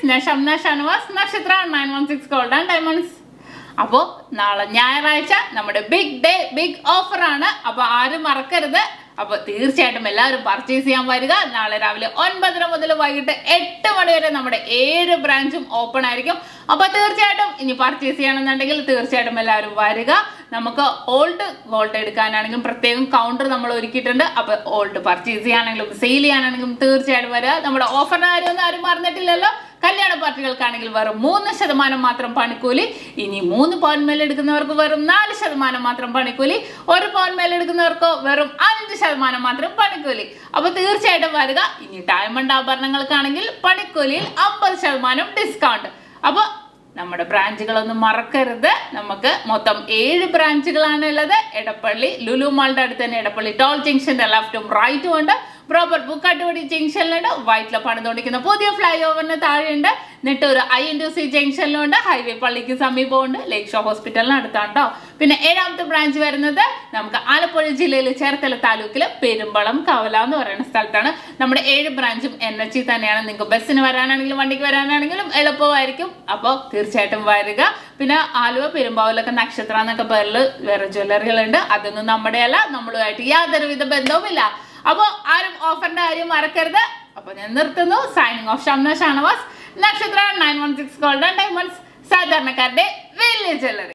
ഞാൻ Shamna Shanavas Nakshatra nine one six gold and diamonds അപ്പോൾ നാളെ ഞായറാഴ്ച നമ്മുടെ ബിഗ് ഡേ ബിഗ് ഓഫർ ആണ് അപ്പോൾ ആരും മറക്കരുത് അപ്പോൾ തീർച്ചയായിട്ടും എല്ലാവരും പർച്ചേസ് ചെയ്യാൻ വരിക നാളെ രാവിലെ ഒൻപതര മുതൽ വൈകിട്ട് എട്ട് മണി വരെ നമ്മുടെ ഏഴ് ബ്രാഞ്ചും ഓപ്പൺ ആയിരിക്കും അപ്പോൾ തീർച്ചയായിട്ടും ഇനി പർച്ചേസ് ചെയ്യണമെന്നുണ്ടെങ്കിൽ തീർച്ചയായിട്ടും എല്ലാവരും വരിക നമുക്ക് ഓൾഡ് ഗോൾഡ് എടുക്കാനാണെങ്കിലും പ്രത്യേകം കൗണ്ടർ നമ്മൾ ഒരുക്കിയിട്ടുണ്ട് അപ്പോൾ ഓൾഡ് പർച്ചേസ് ചെയ്യാനാണെങ്കിലും സെയിൽ ചെയ്യാനാണെങ്കിലും തീർച്ചയായിട്ടും വരിക നമ്മുടെ ഓഫറിന് കാര്യമൊന്നും ആരും മറന്നിട്ടില്ലല്ലോ കല്യാണ പാർട്ടികൾക്കാണെങ്കിൽ വെറും മൂന്ന് ശതമാനം മാത്രം പണിക്കൂലി ഇനി മൂന്ന് പവൻ മേൽ എടുക്കുന്നവർക്ക് വെറും നാല് ശതമാനം മാത്രം പണിക്കൂലി ഒരു പവൻ മേൽ എടുക്കുന്നവർക്ക് വെറും അഞ്ച് ശതമാനം മാത്രം പണിക്കൂലി അപ്പൊ തീർച്ചയായിട്ടും വരിക ഇനി ഡയമണ്ട് ആഭരണങ്ങൾക്കാണെങ്കിൽ പണിക്കൂലിയിൽ അമ്പത് ശതമാനം ഡിസ്കൗണ്ട് അപ്പൊ നമ്മുടെ ബ്രാഞ്ചുകളൊന്നും മറക്കരുത് നമുക്ക് മൊത്തം ഏഴ് ബ്രാഞ്ചുകളാണ് ഉള്ളത് എടപ്പള്ളി ലുലു മാളിന്റെ അടുത്ത് തന്നെ എടപ്പള്ളി ടോൾ ജംഗ്ഷന്റെ ലെഫ്റ്റും റൈറ്റും ഉണ്ട് പ്രോപ്പർ ബുക്കാട്ടുപടി ജംഗ്ഷനിലുണ്ട് വൈറ്റിലെ പണിതുകൊണ്ടിരിക്കുന്ന പുതിയ ഫ്ലൈ ഓവറിന് താഴെയുണ്ട് Nettoor I N two C ജംഗ്ഷനിലുണ്ട് ഹൈവേ പള്ളിക്ക് സമീപമുണ്ട് ലേക്ക് ഷോ ഹോസ്പിറ്റലിന് അടുത്താണ് കേട്ടോ പിന്നെ ഏഴാമത്തെ ബ്രാഞ്ച് വരുന്നത് നമുക്ക് ആലപ്പുഴ ജില്ലയിൽ ചേർത്തല താലൂക്കിൽ പെരുമ്പളം കവല എന്ന് പറയുന്ന സ്ഥലത്താണ് നമ്മുടെ ഏഴ് ബ്രാഞ്ചും എൻ എച്ച് തന്നെയാണ് നിങ്ങൾക്ക് ബസ്സിന് വരാനാണെങ്കിലും വണ്ടിക്ക് വരാനാണെങ്കിലും എളുപ്പമായിരിക്കും അപ്പോൾ തീർച്ചയായിട്ടും വരിക പിന്നെ ആലുവ പെരുമ്പാവൂലൊക്കെ നക്ഷത്ര എന്നൊക്കെ പേരിൽ വേറെ ജ്വല്ലറികളുണ്ട് അതൊന്നും നമ്മുടെ അല്ല നമ്മളുമായിട്ട് യാതൊരുവിധ ബന്ധവുമില്ല അപ്പോൾ ആരും ഓഫറിന്റെ കാര്യം മറക്കരുത് അപ്പോൾ ഞാൻ നിർത്തുന്നു signing off Shamna Shanavas Nakshatra nine one six golden diamonds സാധാരണക്കാരുടെ വലിയ ജ്വല്ലറി